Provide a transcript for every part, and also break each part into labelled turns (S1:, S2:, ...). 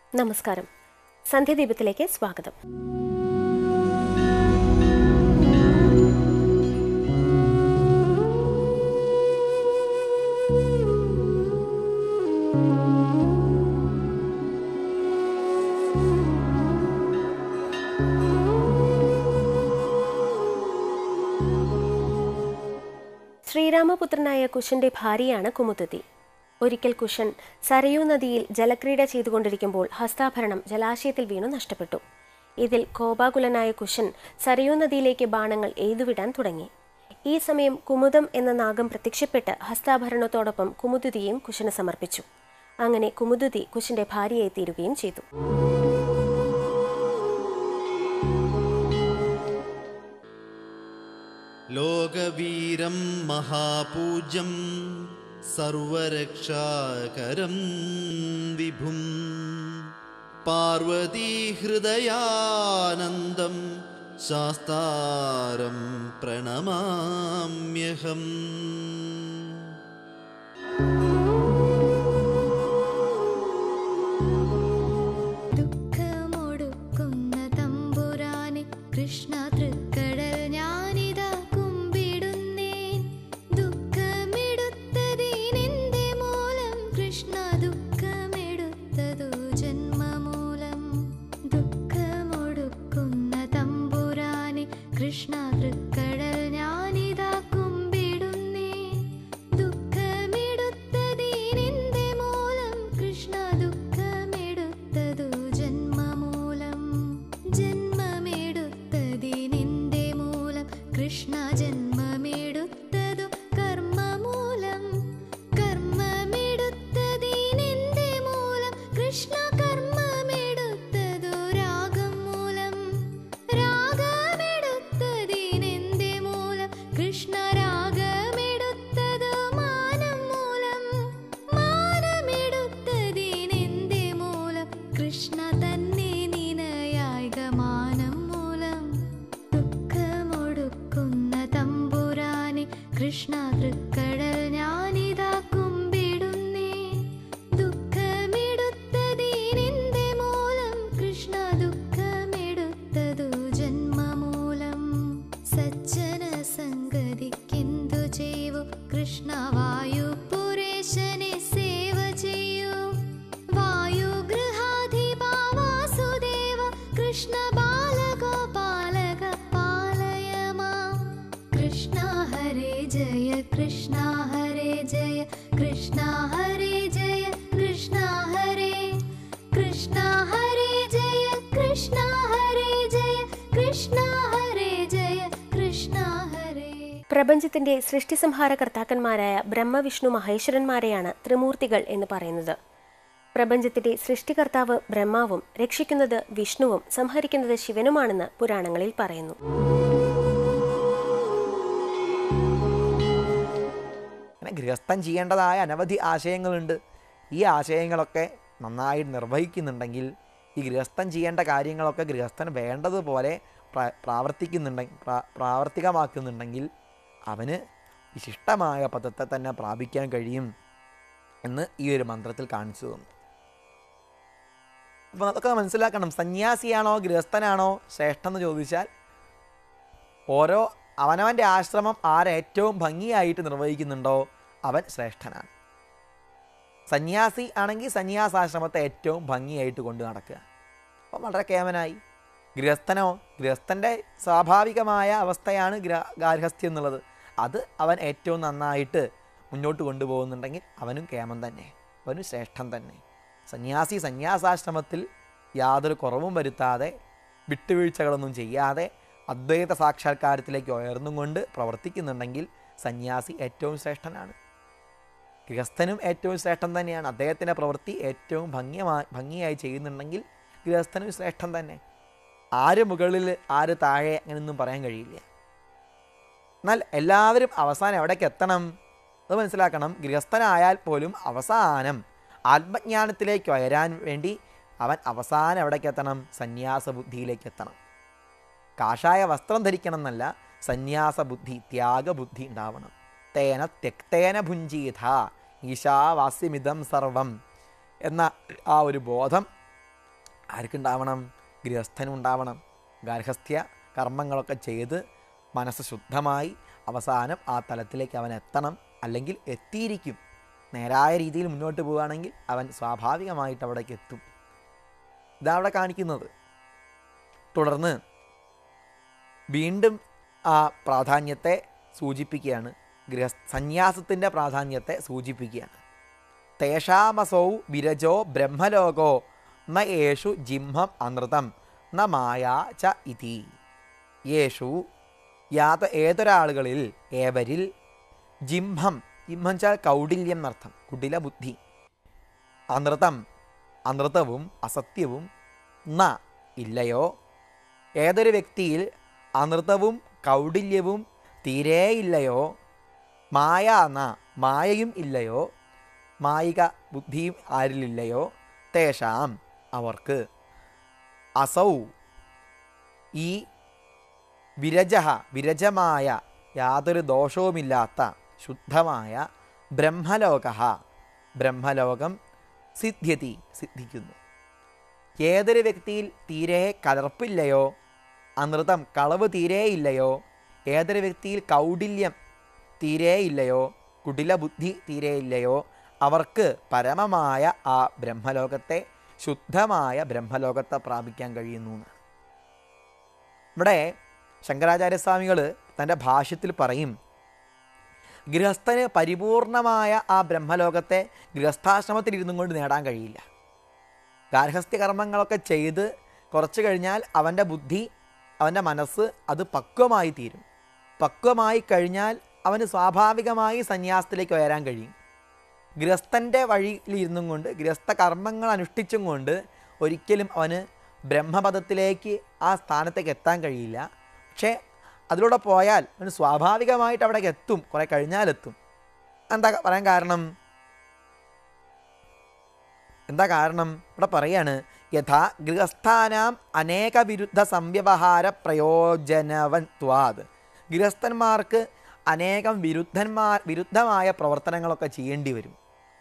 S1: നമസ്കാരം സന്ധ്യദീപത്തിലേക്ക് സ്വാഗതം ശ്രീരാമപുത്രനായ കുശന്റെ ഭാര്യയാണ് കുമുദതി ഒരിക്കൽ കുശൻ സരയൂ നദിയിൽ ജലക്രീഡ ചെയ്തുകൊണ്ടിരിക്കുമ്പോൾ ഹസ്താഭരണം ജലാശയത്തിൽ വീണു നഷ്ടപ്പെട്ടു ഇതിൽ കോപാകുലനായ കുശൻ സരയൂ നദിയിലേക്ക് ബാണങ്ങൾ എയ്തുവിടാൻ തുടങ്ങി ഈ സമയം കുമുദം എന്ന നാഗം പ്രത്യക്ഷപ്പെട്ട് ഹസ്താഭരണത്തോടൊപ്പം കുമുദുതിയെയും കുശന് സമർപ്പിച്ചു അങ്ങനെ കുമുദുതി കുശന്റെ ഭാര്യയായി തീരുകയും ചെയ്തു
S2: ലോകവീരം മഹാപൂജ്യം സർവരക്ഷാകരം വിഭും പാർവതീഹൃദയാനന്ദം ശാസ്താരം പ്രണമാമ്യഹം
S3: ദുഃഖമൊടുക്കുന്ന തമ്പുരാനെ കൃഷ്ണ തൃക്കടൽ ഞാനിതാ കുമ്പിടുന്നേൻ ദുഃഖമെടുത്തതിനെന്റെ മൂലം കൃഷ്ണ ദുഃഖമെടുത്തതു ജന്മമൂലം ദുഃഖമൊടുക്കുന്ന തമ്പുരാനെ കൃഷ്ണ തൃക്കടൽ ഞാനിതാ കുമ്പിടുന്നേൻ ദുഃഖമെടുത്തതിനെന്റെ മൂലം കൃഷ്ണ ദുഃഖമെടുത്തതു ജന്മമൂലം ജന്മമെടുത്തതിനെന്റെ മൂലം കൃഷ്ണ ജന്മമെടുത്തതു കർമ്മമൂലം കർമ്മമെടുത്തതിനെന്റെ മൂലം കൃഷ്ണ കർമ്മമെടുത്തതു രാഗം മൂലം രാഗമെടുത്തതിനെന്റെ മൂലം കൃഷ്ണ രാഗമെടുത്തതു മാനം മൂലം മാനമെടുത്തതിനെന്റെ മൂലം കൃഷ്ണ തന്നെ നിനയായിക മാനം മൂലം ദുഃഖമൊടുക്കുന്ന തമ്പുരാനെ കൃഷ്ണ തൃക്കടൽ ഞാനിതാ കുമ്പിടുന്നേ ദുഃഖമെടുത്തതിനെന്റെ മൂലം കൃഷ്ണ ദുഃഖമെടുത്തതു ജന്മമൂലം സജ്ജന സംഗതിക്കെന്തു ചെയ്യൂ കൃഷ്ണ വായുപുരേശനെ സേവ ചെയ്യൂ വായുഗൃഹാധിപ വാസുദേവ കൃഷ്ണ ബാലഗോപാലക പാലയ മാം കൃഷ്ണ ഹരേ ജയ കൃഷ്ണ ഹരേ ജയ കൃഷ്ണ ഹരേ ജയ കൃഷ്ണ ഹരേ കൃഷ്ണ ഹരേ ജയ കൃഷ്ണ ഹരേ ജയ കൃഷ്ണ ഹരേ ജയ കൃഷ്ണ ഹരേ
S1: പ്രപഞ്ചത്തിന്റെ സൃഷ്ടിസംഹാര കർത്താക്കന്മാരായ ബ്രഹ്മവിഷ്ണു മഹേശ്വരന്മാരെയാണ് ത്രിമൂർത്തികൾ എന്ന് പറയുന്നത് പ്രപഞ്ചത്തിന്റെ സൃഷ്ടികർത്താവ് ബ്രഹ്മാവും രക്ഷിക്കുന്നത് വിഷ്ണുവും സംഹരിക്കുന്നത് ശിവനുമാണെന്ന് പുരാണങ്ങളിൽ പറയുന്നു
S4: അങ്ങനെ ഗൃഹസ്ഥൻ ചെയ്യേണ്ടതായ അനവധി ആശയങ്ങളുണ്ട് ഈ ആശയങ്ങളൊക്കെ നന്നായി നിർവഹിക്കുന്നുണ്ടെങ്കിൽ ഈ ഗൃഹസ്ഥൻ ചെയ്യേണ്ട കാര്യങ്ങളൊക്കെ ഗൃഹസ്ഥൻ വേണ്ടതുപോലെ പ്ര- പ്രാവർത്തിക്കുന്നുണ്ടെങ്കിൽ പ്രാ- പ്രാവർത്തികമാക്കുന്നുണ്ടെങ്കിൽ അവന് വിശിഷ്ടമായ പദത്തെ തന്നെ പ്രാപിക്കാൻ കഴിയും എന്ന് ഈ ഒരു മന്ത്രത്തിൽ കാണിച്ചു തന്നു അപ്പോൾ അതൊക്കെ മനസ്സിലാക്കണം സന്യാസിയാണോ ഗൃഹസ്ഥനാണോ ശ്രേഷ്ഠം എന്ന് ചോദിച്ചാൽ ഓരോ അവനവൻ്റെ ആശ്രമം ആരേറ്റവും ഭംഗിയായിട്ട് നിർവഹിക്കുന്നുണ്ടോ അവൻ ശ്രേഷ്ഠനാണ് സന്യാസി ആണെങ്കിൽ സന്യാസാശ്രമത്തെ ഏറ്റവും ഭംഗിയായിട്ട് കൊണ്ട് നടക്കുക അപ്പം വളരെ കേമനായി ഗൃഹസ്ഥനോ ഗൃഹസ്ഥൻ്റെ സ്വാഭാവികമായ അവസ്ഥയാണ് ഗ്ര ഗാർഹസ്ഥ്യം എന്നുള്ളത് അത് അവൻ ഏറ്റവും നന്നായിട്ട് മുന്നോട്ട് കൊണ്ടുപോകുന്നുണ്ടെങ്കിൽ അവനും കേമൻ തന്നെ അവനും ശ്രേഷ്ഠൻ തന്നെ സന്യാസി സന്യാസാശ്രമത്തിൽ യാതൊരു കുറവും വരുത്താതെ വിട്ടുവീഴ്ചകളൊന്നും ചെയ്യാതെ അദ്വൈത സാക്ഷാത്കാരത്തിലേക്ക് ഉയർന്നും കൊണ്ട് പ്രവർത്തിക്കുന്നുണ്ടെങ്കിൽ സന്യാസി ഏറ്റവും ശ്രേഷ്ഠനാണ് ഗൃഹസ്ഥനും ഏറ്റവും ശ്രേഷ്ഠൻ തന്നെയാണ് അദ്ദേഹത്തിൻ്റെ പ്രവൃത്തി ഏറ്റവും ഭംഗിയമായി ഭംഗിയായി ചെയ്യുന്നുണ്ടെങ്കിൽ ഗൃഹസ്ഥനും ശ്രേഷ്ഠൻ തന്നെ ആര് മുകളിൽ ആര് താഴെ അങ്ങനെയൊന്നും പറയാൻ കഴിയില്ല എന്നാൽ എല്ലാവരും അവസാനം എവിടേക്ക് എത്തണം അത് മനസ്സിലാക്കണം ഗൃഹസ്ഥനായാൽ പോലും അവസാനം ആത്മജ്ഞാനത്തിലേക്ക് ഉയരാൻ വേണ്ടി അവൻ അവസാനം എവിടേക്ക് എത്തണം സന്യാസ ബുദ്ധിയിലേക്ക് എത്തണം കാഷായ വസ്ത്രം ധരിക്കണം എന്നല്ല സന്യാസ ബുദ്ധി ത്യാഗബുദ്ധി ഉണ്ടാവണം തേന തെക്തേന ഭുഞ്ചീഥ ഈശാവാസ്യമിതം സർവം എന്ന ആ ഒരു ബോധം ആർക്കുണ്ടാവണം ഗൃഹസ്ഥനുണ്ടാവണം ഗാർഹസ്ഥ്യ കർമ്മങ്ങളൊക്കെ ചെയ്ത് മനസ്സ് ശുദ്ധമായി അവസാനം ആ തലത്തിലേക്ക് അവൻ എത്തണം അല്ലെങ്കിൽ എത്തിയിരിക്കും നേരായ രീതിയിൽ മുന്നോട്ട് പോവുകയാണെങ്കിൽ അവൻ സ്വാഭാവികമായിട്ട് അവിടേക്ക് എത്തും ഇതാണ് അവിടെ കാണിക്കുന്നത് തുടർന്ന് വീണ്ടും ആ പ്രാധാന്യത്തെ സൂചിപ്പിക്കുകയാണ് ഗൃഹ സന്യാസത്തിൻ്റെ പ്രാധാന്യത്തെ സൂചിപ്പിക്കുകയാണ് തേഷാമസൗ വിരജോ ബ്രഹ്മലോകോ ന യേഷു ജിംഹം അനൃതം ന മായാ ച ഇതി യേഷു യാത ഏതൊരാളുകളിൽ ഏവരിൽ ജിംഹം ജിംഹം വെച്ചാൽ കൗടില്യം എന്നർത്ഥം കുടില ബുദ്ധി അനൃതം അനൃതവും അസത്യവും ന ഇല്ലയോ ഏതൊരു വ്യക്തിയിൽ അനൃതവും കൗടില്യവും തീരെയില്ലയോ മായ എന്ന മായയും ഇല്ലയോ മായിക ബുദ്ധിയും ആരിലില്ലയോ തേഷാം അവർക്ക് അസൗ ഈ വിരജ വിരജമായ യാതൊരു ദോഷവുമില്ലാത്ത ശുദ്ധമായ ബ്രഹ്മലോക ബ്രഹ്മലോകം സിദ്ധ്യതി സിദ്ധിക്കുന്നു ഏതൊരു വ്യക്തിയിൽ തീരെ കലർപ്പില്ലയോ അനൃതം കളവ് തീരെയില്ലയോ ഏതൊരു വ്യക്തിയിൽ കൗടില്യം തീരെയില്ലയോ കുടില ബുദ്ധി തീരെയില്ലയോ അവർക്ക് പരമമായ ആ ബ്രഹ്മലോകത്തെ ശുദ്ധമായ ബ്രഹ്മലോകത്തെ പ്രാപിക്കാൻ കഴിയുന്നു എന്നാണ് ഇവിടെ ശങ്കരാചാര്യസ്വാമികൾ തൻ്റെ ഭാഷ്യത്തിൽ പറയും ഗൃഹസ്ഥന് പരിപൂർണമായ ആ ബ്രഹ്മലോകത്തെ ഗൃഹസ്ഥാശ്രമത്തിൽ ഇരുന്നും കൊണ്ട് നേടാൻ കഴിയില്ല ഗാർഹസ്ഥ്യ കർമ്മങ്ങളൊക്കെ ചെയ്ത് കുറച്ച് കഴിഞ്ഞാൽ അവൻ്റെ ബുദ്ധി അവൻ്റെ മനസ്സ് അത് പക്വമായി തീരും പക്വമായി കഴിഞ്ഞാൽ അവന് സ്വാഭാവികമായി സന്യാസത്തിലേക്ക് ഉയരാൻ കഴിയും ഗൃഹസ്ഥൻ്റെ വഴിയിലിരുന്നും കൊണ്ട് ഗൃഹസ്ഥ കർമ്മങ്ങൾ അനുഷ്ഠിച്ചും കൊണ്ട് ഒരിക്കലും അവന് ബ്രഹ്മപദത്തിലേക്ക് ആ സ്ഥാനത്തേക്ക് എത്താൻ കഴിയില്ല പക്ഷേ അതിലൂടെ പോയാൽ അവന് സ്വാഭാവികമായിട്ട് അവിടേക്ക് എത്തും കുറേ കഴിഞ്ഞാൽ എത്തും എന്താ പറയാൻ കാരണം എന്താ കാരണം ഇവിടെ പറയാണ് യഥാ ഗൃഹസ്ഥാനാം അനേക വിരുദ്ധ സംവ്യവഹാര പ്രയോജനവത്വാത് ഗൃഹസ്ഥന്മാർക്ക് അനേകം വിരുദ്ധന്മാർ വിരുദ്ധമായ പ്രവർത്തനങ്ങളൊക്കെ ചെയ്യേണ്ടി വരും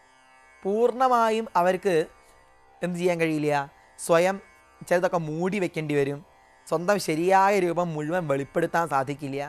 S4: പൂർണ്ണമായും അവർക്ക് എന്ത് ചെയ്യാൻ കഴിയില്ല സ്വയം ചിലതൊക്കെ മൂടി വെക്കേണ്ടി വരും സ്വന്തം ശരിയായ രൂപം മുഴുവൻ വെളിപ്പെടുത്താൻ സാധിക്കില്ല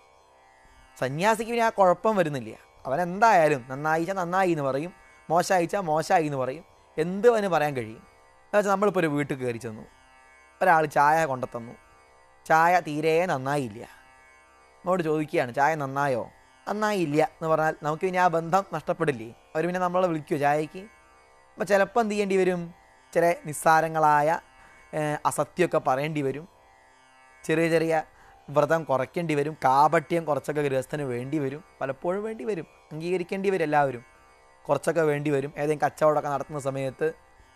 S4: സന്യാസിക്ക് പിന്നെ ആ കുഴപ്പം വരുന്നില്ല അവൻ എന്തായാലും നന്നായിച്ചാൽ നന്നായി എന്ന് പറയും മോശമായിച്ചാൽ മോശമായി എന്ന് പറയും എന്ത് അവന് പറയാൻ കഴിയും എന്നുവെച്ചാൽ നമ്മളിപ്പോൾ ഒരു വീട്ടിൽ കയറി ചെന്നു ഒരാൾ ചായ കൊണ്ടുത്തന്നു ചായ തീരെ നന്നായില്ല നമ്മോട് ചോദിക്കുകയാണ് ചായ നന്നായോ നന്നായില്ല എന്ന് പറഞ്ഞാൽ നമുക്ക് പിന്നെ ആ ബന്ധം നഷ്ടപ്പെടില്ലേ അവർ പിന്നെ നമ്മളെ വിളിക്കുമോ ചായക്ക് അപ്പോൾ ചിലപ്പോൾ എന്ത് ചെയ്യേണ്ടി വരും ചില നിസ്സാരങ്ങളായ ഏഹ്, അസത്യമൊക്കെ പറയേണ്ടി വരും ചെറിയ ചെറിയ വ്രതം കുറയ്ക്കേണ്ടി വരും കാപട്യം കുറച്ചൊക്കെ ഗൃഹസ്ഥന് വേണ്ടി വരും പലപ്പോഴും വേണ്ടി വരും അംഗീകരിക്കേണ്ടി വരും എല്ലാവരും കുറച്ചൊക്കെ വേണ്ടി വരും ഏതെങ്കിലും കച്ചവടമൊക്കെ നടത്തുന്ന സമയത്ത്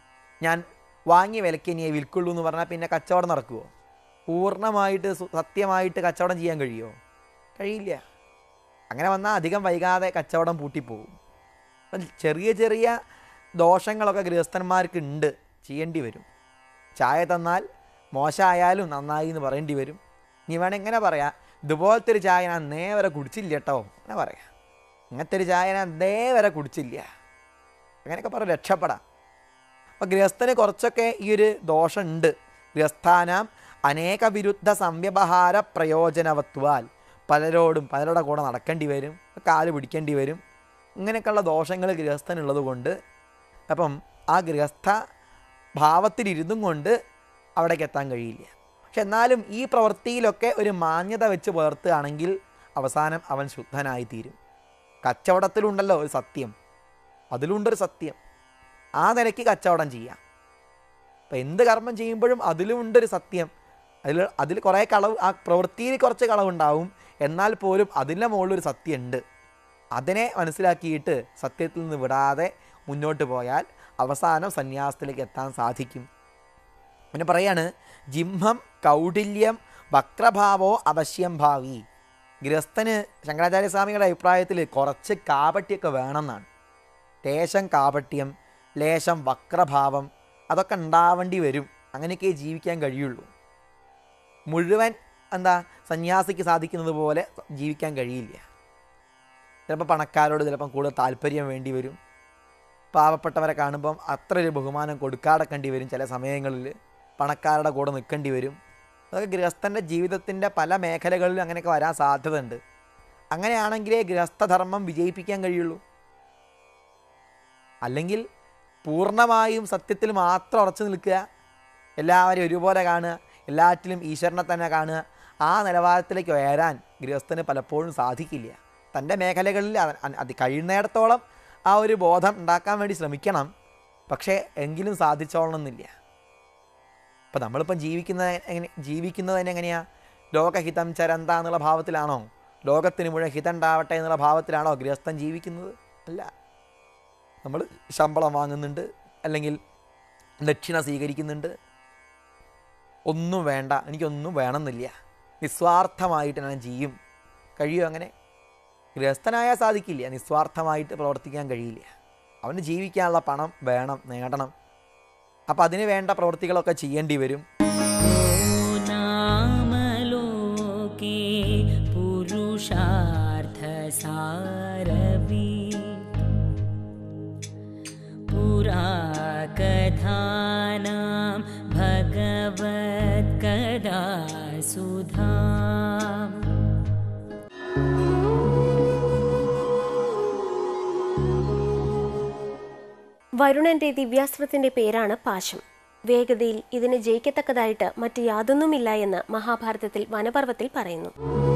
S4: ഞാൻ വാങ്ങിയ വിലയ്ക്ക് ഇനിയെ വിൽക്കുള്ളൂ എന്ന് പറഞ്ഞാൽ പിന്നെ കച്ചവടം നടക്കുമോ പൂർണ്ണമായിട്ട് സു- സത്യമായിട്ട് കച്ചവടം ചെയ്യാൻ കഴിയുമോ കഴിയില്ല അങ്ങനെ വന്നാൽ അധികം വൈകാതെ കച്ചവടം പൂട്ടിപ്പോകും അപ്പം ചെറിയ ചെറിയ ദോഷങ്ങളൊക്കെ ഗൃഹസ്ഥന്മാർക്ക് ഉണ്ട് ചെയ്യേണ്ടി വരും ചായ തന്നാൽ മോശമായാലും നന്നായി എന്ന് പറയേണ്ടി വരും നീ വേണം എങ്ങനെ പറയാം ഇതുപോലത്തെ ഒരു ചായ ഞാൻ നേ വരെ കുടിച്ചില്ല കേട്ടോ അങ്ങനെ പറയാം അങ്ങനത്തെ ഒരു ചായ ഞാൻ നേ വരെ കുടിച്ചില്ല അങ്ങനെയൊക്കെ പറഞ്ഞ് രക്ഷപ്പെടാം അപ്പോൾ ഗൃഹസ്ഥന് കുറച്ചൊക്കെ ഈ ഒരു ദോഷമുണ്ട് ഗൃഹസ്ഥാനാം അനേക വിരുദ്ധ സംവ്യവഹാര പ്രയോജനവത്വാൽ പലരോടും പലരുടെ കൂടെ നടക്കേണ്ടി വരും കാല് പിടിക്കേണ്ടി വരും ഇങ്ങനെയൊക്കെയുള്ള ദോഷങ്ങൾ ഗൃഹസ്ഥനുള്ളത് കൊണ്ട് അപ്പം ആ ഗൃഹസ്ഥ ഭാവത്തിലിരുന്നും കൊണ്ട് അവിടേക്ക് എത്താൻ കഴിയില്ല പക്ഷെ എന്നാലും ഈ പ്രവൃത്തിയിലൊക്കെ ഒരു മാന്യത വെച്ച് പുലർത്തുകയാണെങ്കിൽ അവസാനം അവൻ ശുദ്ധനായി തീരും കച്ചവടത്തിലുണ്ടല്ലോ ഒരു സത്യം അതിലുണ്ടൊരു സത്യം ആ നിലയ്ക്ക് കച്ചവടം ചെയ്യാം അപ്പം എന്ത് കർമ്മം ചെയ്യുമ്പോഴും അതിലുമുണ്ടൊരു സത്യം അതിൽ അതിൽ കുറേ കളവ് ആ പ്രവൃത്തിയിൽ കുറച്ച് കളവുണ്ടാവും എന്നാൽ പോലും അതിൻ്റെ മുകളിലൊരു സത്യമുണ്ട് അതിനെ മനസ്സിലാക്കിയിട്ട് സത്യത്തിൽ നിന്ന് വിടാതെ മുന്നോട്ട് പോയാൽ അവസാനം സന്യാസത്തിലേക്ക് എത്താൻ സാധിക്കും പിന്നെ പറയാണ് ജിംഹം കൗടില്യം വക്രഭാവോ അവശ്യം ഭാവി ഗൃഹസ്ഥന് ശങ്കരാചാര്യ സ്വാമികളുടെ അഭിപ്രായത്തിൽ കുറച്ച് കാപട്യമൊക്കെ വേണമെന്നാണ് ലേശം കാപട്യം ലേശം വക്രഭാവം അതൊക്കെ ഉണ്ടാവേണ്ടി വരും അങ്ങനെയൊക്കെ ജീവിക്കാൻ കഴിയുള്ളൂ മുഴുവൻ എന്താ സന്യാസിക്ക് സാധിക്കുന്നത് പോലെ ജീവിക്കാൻ കഴിയില്ല ചിലപ്പോൾ പണക്കാരോട് ചിലപ്പം കൂടുതൽ താല്പര്യം വേണ്ടി വരും പാവപ്പെട്ടവരെ കാണുമ്പം അത്ര ഒരു ബഹുമാനം കൊടുക്കാടക്കേണ്ടി വരും ചില സമയങ്ങളിൽ പണക്കാരുടെ കൂടെ നിൽക്കേണ്ടി വരും അതൊക്കെ ഗൃഹസ്ഥൻ്റെ ജീവിതത്തിൻ്റെ പല മേഖലകളിലും അങ്ങനെയൊക്കെ വരാൻ സാധ്യതയുണ്ട് അങ്ങനെയാണെങ്കിലേ ഗൃഹസ്ഥധർമ്മം വിജയിപ്പിക്കാൻ കഴിയുള്ളൂ അല്ലെങ്കിൽ പൂർണ്ണമായും സത്യത്തിൽ മാത്രം ഉറച്ചു നിൽക്കുക എല്ലാവരെയും ഒരുപോലെ കാണുക എല്ലാറ്റിലും ഈശ്വരനെ തന്നെ കാണുക ആ നിലവാരത്തിലേക്ക് ഉയരാൻ ഗൃഹസ്ഥന് പലപ്പോഴും സാധിക്കില്ല തൻ്റെ മേഖലകളിൽ അവൻ- അൻ- അത് കഴിയുന്നിടത്തോളം ആ ഒരു ബോധം ഉണ്ടാക്കാൻ വേണ്ടി ശ്രമിക്കണം പക്ഷേ എങ്കിലും സാധിച്ചോളണമെന്നില്ല അപ്പം നമ്മളിപ്പം ജീവിക്കുന്നത് എങ്ങനെ ജീവിക്കുന്നത് തന്നെ എങ്ങനെയാണ് ലോകഹിതം ചരന്ത എന്നുള്ള ഭാവത്തിലാണോ ലോകത്തിന് മുഴുവൻ ഹിതം ഉണ്ടാവട്ടെ എന്നുള്ള ഭാവത്തിലാണോ ഗൃഹസ്ഥൻ ജീവിക്കുന്നത് അല്ല നമ്മൾ ശമ്പളം വാങ്ങുന്നുണ്ട് അല്ലെങ്കിൽ ദക്ഷിണ സ്വീകരിക്കുന്നുണ്ട് ഒന്നും വേണ്ട എനിക്കൊന്നും വേണമെന്നില്ല നിസ്വാർത്ഥമായിട്ട് ഞാൻ ചെയ്യും കഴിയും അങ്ങനെ ഗൃഹസ്ഥനായാൽ സാധിക്കില്ല നിസ്വാർത്ഥമായിട്ട് പ്രവർത്തിക്കാൻ കഴിയില്ല അവന് ജീവിക്കാനുള്ള പണം വേണം നേടണം അപ്പം അതിന് വേണ്ട പ്രവൃത്തികളൊക്കെ ചെയ്യേണ്ടി വരും
S5: नामलोके पुरुषार्थसारवि पुरा कथानां भगवत्कदा सुधा
S1: വരുണന്റെ ദിവ്യാസ്ത്രത്തിന്റെ പേരാണ് പാശം വേഗതയിൽ ഇതിന് ജയിക്കത്തക്കതായിട്ട് മറ്റ് യാതൊന്നുമില്ല എന്ന് മഹാഭാരതത്തിൽ വനപർവത്തിൽ പറയുന്നു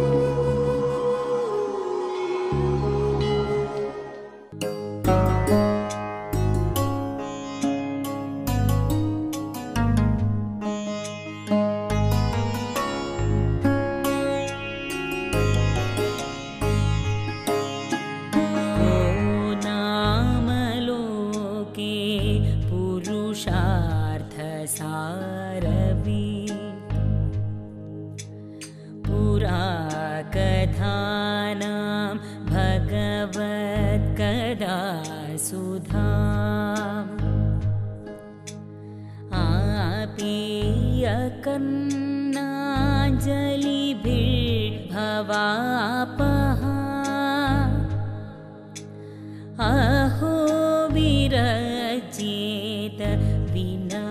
S5: को नामलोके पुरुषार्थसारवि पुरा कथानां भगवत्कदा सुधा आपेयकन्नाञ्जलिभिर्भवापहा अहो विरचेत विना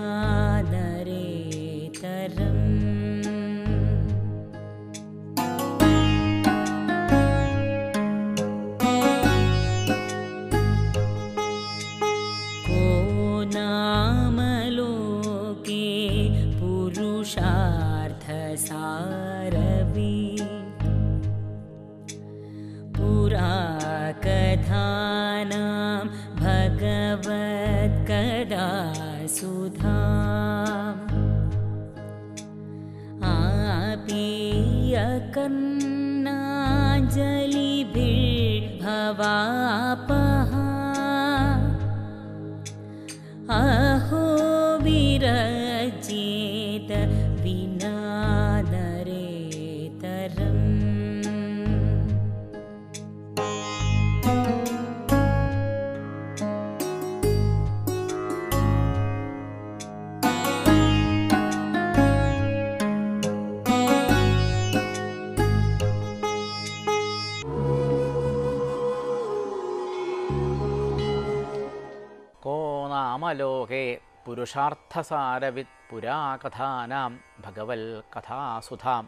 S5: नरेतरम् को नामलोके पुरुषार्थसारवि पुरा कथानां भगवत्कदा सुधा आपेयकन्नाञ्जलिभिर्भवापहा अहो विरचेत विना नरेतरम्
S6: को नामलोके पुरुषार्थसारवित् पुराकथानां भगवल्कथासुधाम्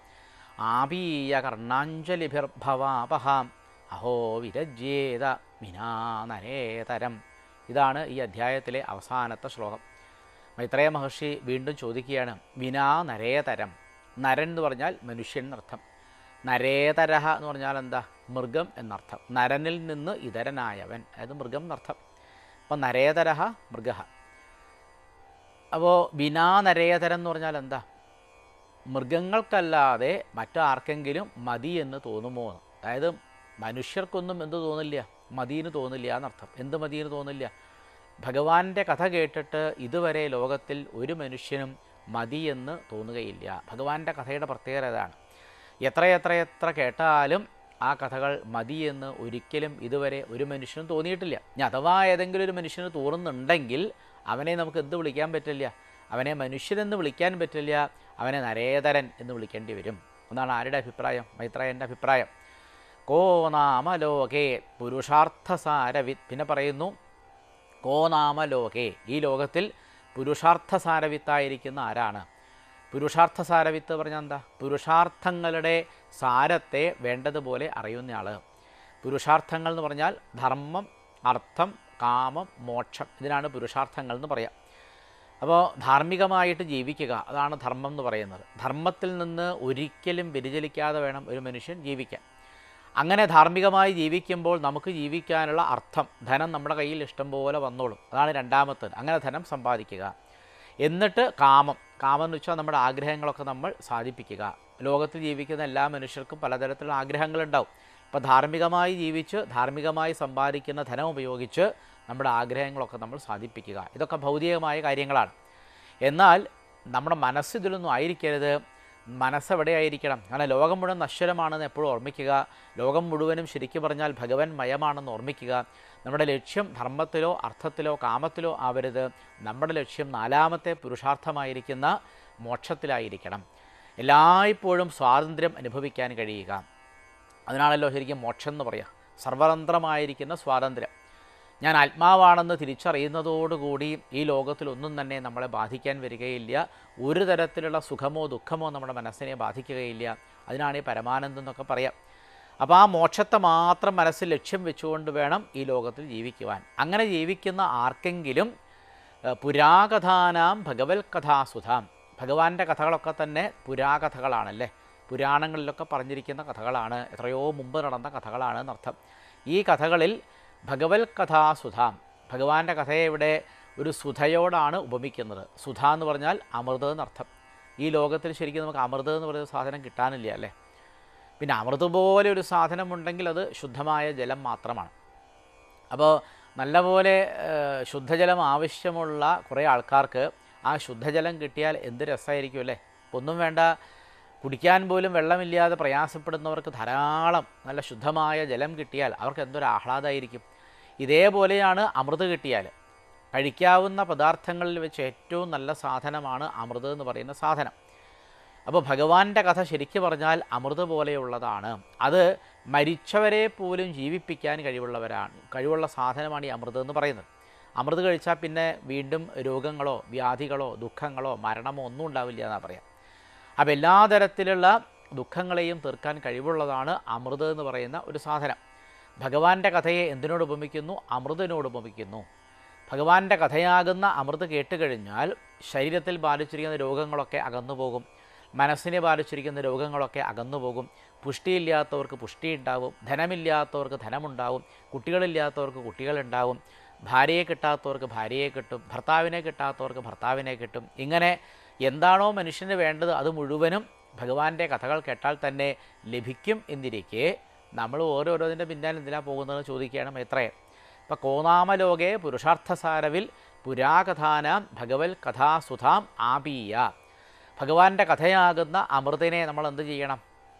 S6: ആപീയകർണാഞ്ജലിഭിർഭവാപഹാം അഹോ വിരജ്യേത വിനാനരേതരം ഇതാണ് ഈ അധ്യായത്തിലെ അവസാനത്തെ ശ്ലോകം മൈത്രേയ മഹർഷി വീണ്ടും ചോദിക്കുകയാണ് വിനാ നരേതരം നരൻ എന്ന് പറഞ്ഞാൽ മനുഷ്യൻ എന്നർത്ഥം നരേതരഹ എന്ന് പറഞ്ഞാൽ എന്താ മൃഗം എന്നർത്ഥം നരനിൽ നിന്ന് ഇതരനായവൻ അതായത് മൃഗം എന്നർത്ഥം അപ്പം നരേതരഹ മൃഗ അപ്പോൾ വിനാ നരേതരം എന്ന് പറഞ്ഞാൽ എന്താ മൃഗങ്ങൾക്കല്ലാതെ മറ്റാർക്കെങ്കിലും മതി എന്ന് തോന്നുമോ എന്ന്. അതായത് മനുഷ്യർക്കൊന്നും എന്ത് തോന്നില്ല മതിയെന്ന് തോന്നില്ല എന്നർത്ഥം എന്ത് മതിയെന്ന് തോന്നില്ല ഭഗവാന്റെ കഥ കേട്ടിട്ട് ഇതുവരെ ലോകത്തിൽ ഒരു മനുഷ്യനും മതിയെന്ന് തോന്നുകയില്ല ഭഗവാന്റെ കഥയുടെ പ്രത്യേകത അതാണ് എത്രയെത്ര എത്ര കേട്ടാലും ആ കഥകൾ മതിയെന്ന് ഒരിക്കലും ഇതുവരെ ഒരു മനുഷ്യനും തോന്നിയിട്ടില്ല ഇനി അഥവാ ഏതെങ്കിലും ഒരു മനുഷ്യന് തോന്നുന്നുണ്ടെങ്കിൽ അവനെ നമുക്ക് എന്ത് വിളിക്കാൻ പറ്റില്ല അവനെ മനുഷ്യരെന്ന് വിളിക്കാൻ പറ്റില്ല അവനെ നരേതരൻ എന്ന് വിളിക്കേണ്ടി വരും എന്നാണ് ആരുടെ അഭിപ്രായം മൈത്രേയൻ്റെ അഭിപ്രായം കോ നാമലോകേ പുരുഷാർത്ഥസാരവിത് പിന്നെ പറയുന്നു കോ നാമലോകേ ഈ ലോകത്തിൽ പുരുഷാർത്ഥസാരവിത്തായിരിക്കുന്ന ആരാണ് പുരുഷാർത്ഥ സാരവിത്ത് പറഞ്ഞാൽ എന്താ പുരുഷാർത്ഥങ്ങളുടെ സാരത്തെ വേണ്ടതുപോലെ അറിയുന്നയാൾ പുരുഷാർത്ഥങ്ങൾ എന്ന് പറഞ്ഞാൽ ധർമ്മം അർത്ഥം കാമം മോക്ഷം ഇതിനാണ് പുരുഷാർത്ഥങ്ങൾ എന്ന് പറയാം അപ്പോൾ ധാർമ്മികമായിട്ട് ജീവിക്കുക അതാണ് ധർമ്മം എന്ന് പറയുന്നത് ധർമ്മത്തിൽ നിന്ന് ഒരിക്കലും വ്യതിചലിക്കാതെ വേണം ഒരു മനുഷ്യൻ ജീവിക്കാൻ അങ്ങനെ ധാർമ്മികമായി ജീവിക്കുമ്പോൾ നമുക്ക് ജീവിക്കാനുള്ള അർത്ഥം ധനം നമ്മുടെ കയ്യിൽ ഇഷ്ടം പോലെ വന്നോളും അതാണ് രണ്ടാമത്തത് അങ്ങനെ ധനം സമ്പാദിക്കുക എന്നിട്ട് കാമം കാമം എന്ന് വെച്ചാൽ നമ്മുടെ ആഗ്രഹങ്ങളൊക്കെ നമ്മൾ സാധിപ്പിക്കുക ലോകത്തിൽ ജീവിക്കുന്ന എല്ലാ മനുഷ്യർക്കും പലതരത്തിലുള്ള ആഗ്രഹങ്ങളുണ്ടാവും അപ്പോൾ ധാർമ്മികമായി ജീവിച്ച് ധാർമ്മികമായി സമ്പാദിക്കുന്ന ധനം ഉപയോഗിച്ച് നമ്മുടെ ആഗ്രഹങ്ങളൊക്കെ നമ്മൾ സാധിപ്പിക്കുക ഇതൊക്കെ ഭൗതികമായ കാര്യങ്ങളാണ് എന്നാൽ നമ്മുടെ മനസ്സ് ഇതിലൊന്നും ആയിരിക്കരുത് മനസ്സെവിടെയായിരിക്കണം കാരണം ലോകം മുഴുവൻ നശ്വരമാണെന്ന് എപ്പോഴും ഓർമ്മിക്കുക ലോകം മുഴുവനും ശരിക്കും പറഞ്ഞാൽ ഭഗവൻ മയമാണെന്ന് ഓർമ്മിക്കുക നമ്മുടെ ലക്ഷ്യം ധർമ്മത്തിലോ അർത്ഥത്തിലോ കാമത്തിലോ ആവരുത് നമ്മുടെ ലക്ഷ്യം നാലാമത്തെ പുരുഷാർത്ഥമായിരിക്കുന്ന മോക്ഷത്തിലായിരിക്കണം എല്ലായ്പ്പോഴും സ്വാതന്ത്ര്യം അനുഭവിക്കാൻ കഴിയുക അതിനാണല്ലോ ശരിക്കും മോക്ഷം എന്ന് പറയുക സർവതന്ത്രമായിരിക്കുന്ന സ്വാതന്ത്ര്യം ഞാൻ ആത്മാവാണെന്ന് തിരിച്ചറിയുന്നതോടുകൂടി ഈ ലോകത്തിലൊന്നും തന്നെ നമ്മളെ ബാധിക്കാൻ വരികയില്ല ഒരു തരത്തിലുള്ള സുഖമോ ദുഃഖമോ നമ്മുടെ മനസ്സിനെ ബാധിക്കുകയില്ല അതിനാണ് ഈ പരമാനന്ദം എന്നൊക്കെ പറയാം അപ്പോൾ ആ മോക്ഷത്തെ മാത്രം മനസ്സിൽ ലക്ഷ്യം വെച്ചുകൊണ്ട് വേണം ഈ ലോകത്തിൽ ജീവിക്കുവാൻ അങ്ങനെ ജീവിക്കുന്ന ആർക്കെങ്കിലും ഏഹ്, പുരാകഥാനാം ഭഗവത് കഥാസുധാം ഭഗവാന്റെ കഥകളൊക്കെ തന്നെ പുരാകഥകളാണല്ലേ പുരാണങ്ങളിലൊക്കെ പറഞ്ഞിരിക്കുന്ന കഥകളാണ് എത്രയോ മുമ്പ് നടന്ന കഥകളാണ് എന്നർത്ഥം ഈ കഥകളിൽ ഭഗവത് കഥാസുധാം ഭഗവാന്റെ കഥയെ ഇവിടെ ഒരു സുധയോടാണ് ഉപമിക്കുന്നത് സുധ എന്ന് പറഞ്ഞാൽ അമൃത് എന്നർത്ഥം ഈ ലോകത്തിൽ ശരിക്കും നമുക്ക് അമൃത് എന്ന് പറയുന്ന സാധനം കിട്ടാനില്ല അല്ലേ പിന്നെ അമൃത് പോലെ ഒരു സാധനം ഉണ്ടെങ്കിൽ അത് ശുദ്ധമായ ജലം മാത്രമാണ് അപ്പോൾ നല്ലപോലെ ഏഹ്, ശുദ്ധജലം ആവശ്യമുള്ള കുറേ ആൾക്കാർക്ക് ആ ശുദ്ധജലം കിട്ടിയാൽ എന്ത് രസമായിരിക്കും അല്ലേ ഒന്നും വേണ്ട കുടിക്കാൻ പോലും വെള്ളമില്ലാതെ പ്രയാസപ്പെടുന്നവർക്ക് ധാരാളം നല്ല ശുദ്ധമായ ജലം കിട്ടിയാൽ അവർക്ക് എന്തൊരു ആഹ്ലാദമായിരിക്കും ഇതേപോലെയാണ് അമൃത് കിട്ടിയാൽ കഴിക്കാവുന്ന പദാർത്ഥങ്ങളിൽ വെച്ച് ഏറ്റവും നല്ല സാധനമാണ് അമൃത് എന്ന് പറയുന്ന സാധനം അപ്പോൾ ഭഗവാന്റെ കഥ ശരിക്കു പറഞ്ഞാൽ അമൃത് പോലെയുള്ളതാണ് അത് മരിച്ചവരെ പോലും ജീവിപ്പിക്കാൻ കഴിവുള്ളവരാണ് കഴിവുള്ള സാധനമാണ് ഈ അമൃത് എന്ന് പറയുന്നത് അമൃത് കഴിച്ചാൽ പിന്നെ വീണ്ടും രോഗങ്ങളോ വ്യാധികളോ ദുഃഖങ്ങളോ മരണമോ ഒന്നും ഉണ്ടാവില്ല എന്നാണ് പറയാം അപ്പോൾ എല്ലാ തരത്തിലുള്ള ദുഃഖങ്ങളെയും തീർക്കാൻ കഴിവുള്ളതാണ് അമൃത് എന്ന് പറയുന്ന ഒരു സാധനം ഭഗവാന്റെ കഥയെ എന്തിനോട് ഉപമിക്കുന്നു അമൃതിനോട് ഉപമിക്കുന്നു ഭഗവാന്റെ കഥയാകുന്ന അമൃത് കേട്ട് കഴിഞ്ഞാൽ ശരീരത്തിൽ ബാധിച്ചിരിക്കുന്ന രോഗങ്ങളൊക്കെ അകന്നു പോകും മനസ്സിനെ ബാധിച്ചിരിക്കുന്ന രോഗങ്ങളൊക്കെ അകന്നു പോകും പുഷ്ടിയില്ലാത്തവർക്ക് പുഷ്ടി ഉണ്ടാവും ധനമില്ലാത്തവർക്ക് ധനമുണ്ടാവും കുട്ടികളില്ലാത്തവർക്ക് കുട്ടികളുണ്ടാവും ഭാര്യയെ കിട്ടാത്തവർക്ക് ഭാര്യയെ കിട്ടും ഭർത്താവിനെ കിട്ടാത്തവർക്ക് ഭർത്താവിനെ കിട്ടും ഇങ്ങനെ എന്താണോ മനുഷ്യന് വേണ്ടത് അത് മുഴുവനും ഭഗവാന്റെ കഥകൾ കേട്ടാൽ തന്നെ ലഭിക്കും എന്നിരിക്കെ നമ്മൾ ഓരോരോതിൻ്റെ പിന്നാലെ എന്തിനാണ് പോകുന്നതെന്ന് ചോദിക്കുകയാണ് എത്രേ ഇപ്പം കോനാമലോകെ പുരുഷാർത്ഥസാരവിൽ പുരാകഥാനാം ഭഗവത് കഥാസുധാം ആപീയ ഭഗവാന്റെ കഥയാകുന്ന അമൃതിനെ നമ്മൾ എന്ത് ചെയ്യണം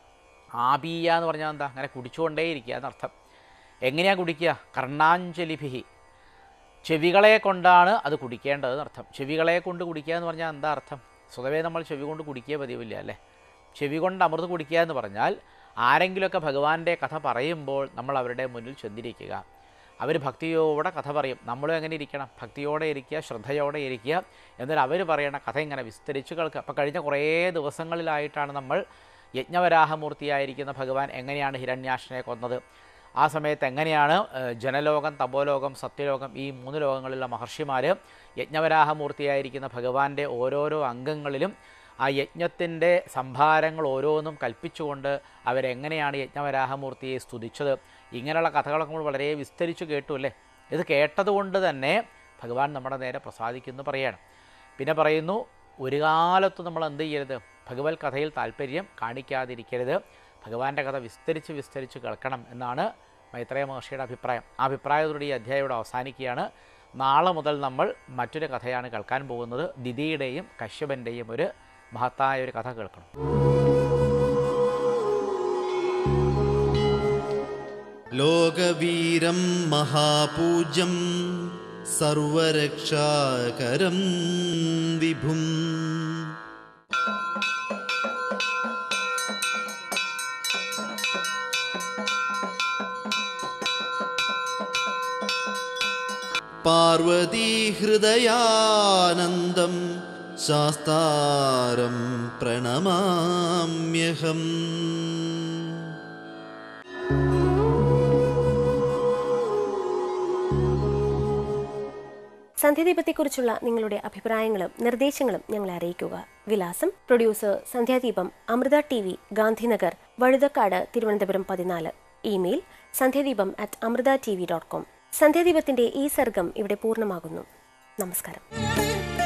S6: ആപീയ എന്ന് പറഞ്ഞാൽ എന്താ അങ്ങനെ കുടിച്ചുകൊണ്ടേയിരിക്കുക എന്നർത്ഥം എങ്ങനെയാണ് കുടിക്കുക കർണാഞ്ജലിഭിഹി ചെവികളെ കൊണ്ടാണ് അത് കുടിക്കേണ്ടത് എന്നർത്ഥം ചെവികളെ കൊണ്ട് കുടിക്കുക എന്ന് പറഞ്ഞാൽ എന്താ അർത്ഥം സ്വതവേ നമ്മൾ ചെവി കൊണ്ട് കുടിക്കുക പതിവില്ല അല്ലേ ചെവി കൊണ്ട് അമൃത് കുടിക്കുക എന്ന് പറഞ്ഞാൽ ആരെങ്കിലുമൊക്കെ ഭഗവാന്റെ കഥ പറയുമ്പോൾ നമ്മൾ അവരുടെ മുന്നിൽ ചെന്നിരിക്കുക അവർ ഭക്തിയോടെ കഥ പറയും നമ്മളും എങ്ങനെ ഇരിക്കണം ഭക്തിയോടെ ഇരിക്കുക ശ്രദ്ധയോടെ ഇരിക്കുക എന്നാൽ അവർ പറയണ കഥ ഇങ്ങനെ വിസ്തരിച്ച് കേൾക്കുക അപ്പോൾ കഴിഞ്ഞ കുറേ ദിവസങ്ങളിലായിട്ടാണ് നമ്മൾ യജ്ഞവരാഹമൂർത്തിയായിരിക്കുന്ന ഭഗവാൻ എങ്ങനെയാണ് ഹിരണ്യാക്ഷനെ കൊന്നത് ആ സമയത്ത് എങ്ങനെയാണ് ഏഹ്, ജനലോകം തപോലോകം സത്യലോകം ഈ മൂന്ന് ലോകങ്ങളിലുള്ള മഹർഷിമാർ യജ്ഞവരാഹമൂർത്തിയായിരിക്കുന്ന ഭഗവാന്റെ ഓരോരോ അംഗങ്ങളിലും ആ യജ്ഞത്തിൻ്റെ സംഭാരങ്ങൾ ഓരോന്നും കൽപ്പിച്ചുകൊണ്ട് അവരെങ്ങനെയാണ് യജ്ഞവരാഹമൂർത്തിയെ സ്തുതിച്ചത് ഇങ്ങനെയുള്ള കഥകളൊക്കെ നമ്മൾ വളരെ വിസ്തരിച്ച് കേട്ടു അല്ലേ ഇത് കേട്ടതുകൊണ്ട് തന്നെ ഭഗവാൻ നമ്മുടെ നേരെ പ്രസാദിക്കുന്നു പറയാണ് പിന്നെ പറയുന്നു ഒരു കാലത്തും നമ്മൾ എന്ത് ചെയ്യരുത് ഭഗവത് കഥയിൽ താല്പര്യം കാണിക്കാതിരിക്കരുത് ഭഗവാന്റെ കഥ വിസ്തരിച്ച് വിസ്തരിച്ച് കേൾക്കണം എന്നാണ് മൈത്രേയ മഹർഷിയുടെ അഭിപ്രായം ആ അഭിപ്രായത്തോടെ ഈ അധ്യായം ഇവിടെ അവസാനിക്കുകയാണ് നാളെ മുതൽ നമ്മൾ മറ്റൊരു കഥയാണ് കേൾക്കാൻ പോകുന്നത് ദിതിയുടെയും കശ്യപൻ്റെയും ഒരു മഹത്തായ ഒരു കഥ കേൾക്കണം
S2: ലോകവീരം മഹാപൂജ്യം സർവരക്ഷാകരം വിഭും പാർവതീഹൃദയാനന്ദം ശാസ്താരം പ്രണമാമ്യഹം
S1: സന്ധ്യാദീപത്തെക്കുറിച്ചുള്ള നിങ്ങളുടെ അഭിപ്രായങ്ങളും നിർദ്ദേശങ്ങളും ഞങ്ങളെ അറിയിക്കുക വിലാസം producer Sandhyadeepam Amrita T V Gandhinagar Vazhuthacaud Thiruvananthapuram പതിനാല് email Sandhyadeepam at Amrita T V dot com സന്ധ്യാദീപത്തിന്റെ ഈ സർഗം ഇവിടെ പൂർണ്ണമാകുന്നു നമസ്കാരം